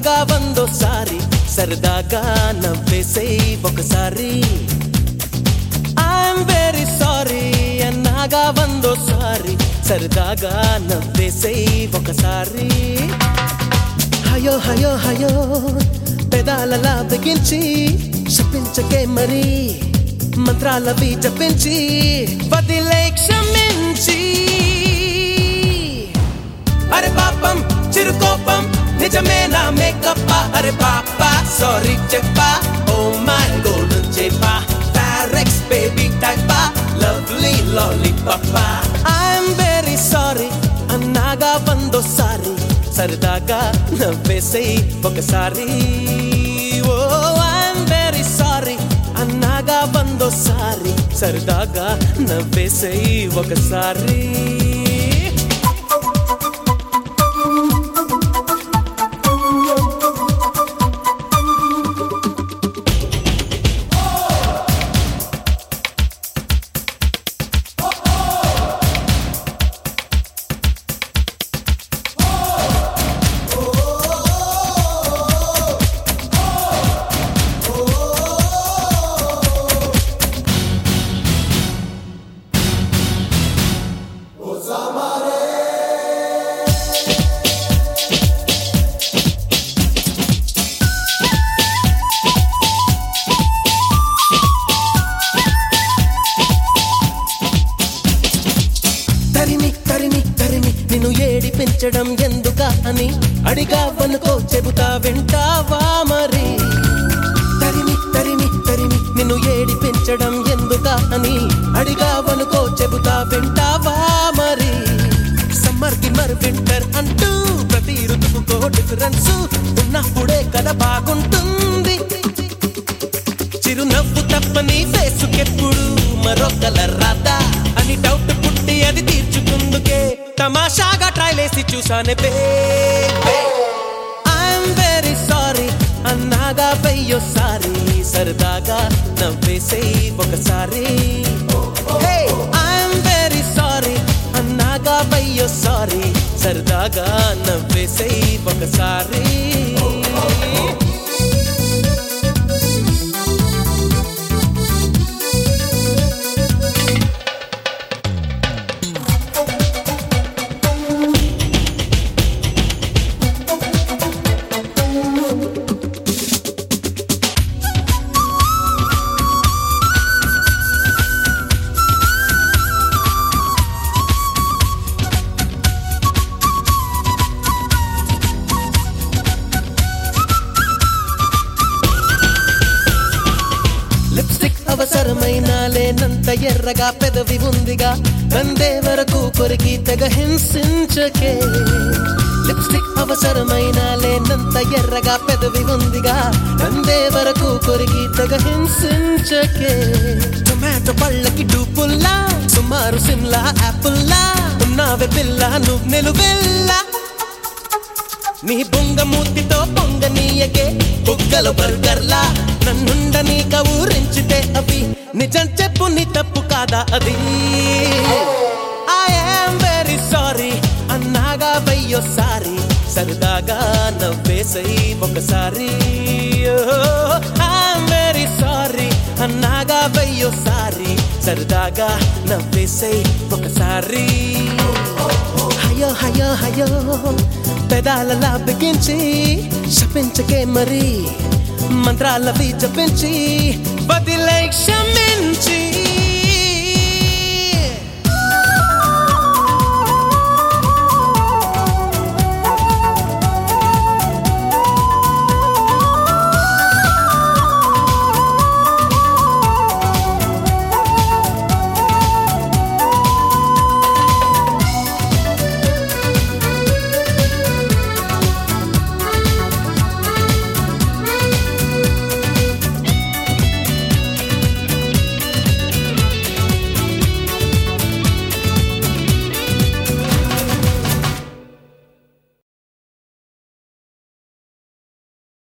అన్నాగా వందోసారి సరదాగా నవ్వేసేయ్ ఒకసారి ఐఎమ్ వెరీ సారీ అన్నాగా వందోసారి సరదాగా నవ్వేసేయ్ ఒకసారి హయో హయో హయో పెదాలలా బిగించి శపించకే మరి మంత్రాలవి జపించి వదిలే క్షమించి అరే పాపం చిరుకోపం నిజమేనా మేకప్ప అరే పాప సారీ చెప్పా ఓ మై గోల్డెన్ చెప్పా ఫారెక్స్ బేబీ టైపా లవ్లీ లాలీపాప ఐఎమ్ వెరీ సారీ అన్నాగా వందోసారి సరదాగా నవ్వేసేయ్ ఒకసారి ఓ ఐఎమ్ వెరీ సారీ అన్నాగా వందోసారి సరదాగా నవ్వేసేయ్ ఒకసారి తరిమి తరిమి తరిమి నిన్ను ఏడిపించడం ఎందుక అని అడిగావనుకో చెబుతా వింటావా మరి తరిమి తరిమి తరిమి నిన్ను ఏడిపించడం ఎందుక అని అడిగావనుకో చెబుతా వింటావా మరి సమ్మర్ కి మరి వింటర్ అంటూ ప్రతి ఋతువుకో డిఫరెన్స్ ఉన్నప్పుడే కదా బాగుంటుంది చిరునవ్వు తప్పని ఫేసుకెప్పుడు మరో కలర్ రాదా అని డౌట్ పుట్టి అది తీర్చుకుందుకే తమాషాగా ట్రైలేసి చూసానే ఐఎమ్ వెరీ సారీ అన్నాగా వెయ్యోసారి సరదాగా నవ్వేసేయ్ ఒకసారి ఐఎమ్ వెరీ సారీ అన్నాగా వెయ్యోసారి సరదాగా నవ్వేసేయ్ ఒకసారి లిప్స్టిక్ అవసరమైన లేనంత ఎర్రగా పెదవి ఉందిగా కందే వరకు కొరికి తెగ హింసించకే లిప్స్టిక్ అవసరమైన లేనంత ఎర్రగా పెదవి ఉందిగా కందే వరకు కొరికి తెగ హింసించకే టొమాటో పళ్ళకి డూపుల్లా సుమారు సిమ్లా యాపుల్లా ఉన్నావే పిల్ల నువ్వు నిలువెల్లా నీ బొంగ మూతితో పొంగనీయకే బుగ్గల బర్గర్లా నన్నుండ నీక ఊరించితే అవి నిజం చెప్పు నీ తప్పు కాదా అది ఐఎమ్ వెరీ సారీ అన్నాగా వెయ్యోసారి సరదాగా నవ్వేసై ఒకసారి ఐఎమ్ వెరీ సారీ అన్నాగా వెయ్యోసారి సరదాగా నవ్వేసై ఒకసారి హయో హయో హయో పెదాలలా బిగించి శపించకే మరి మంత్రాలవి జపించి వదిలే క్షమించి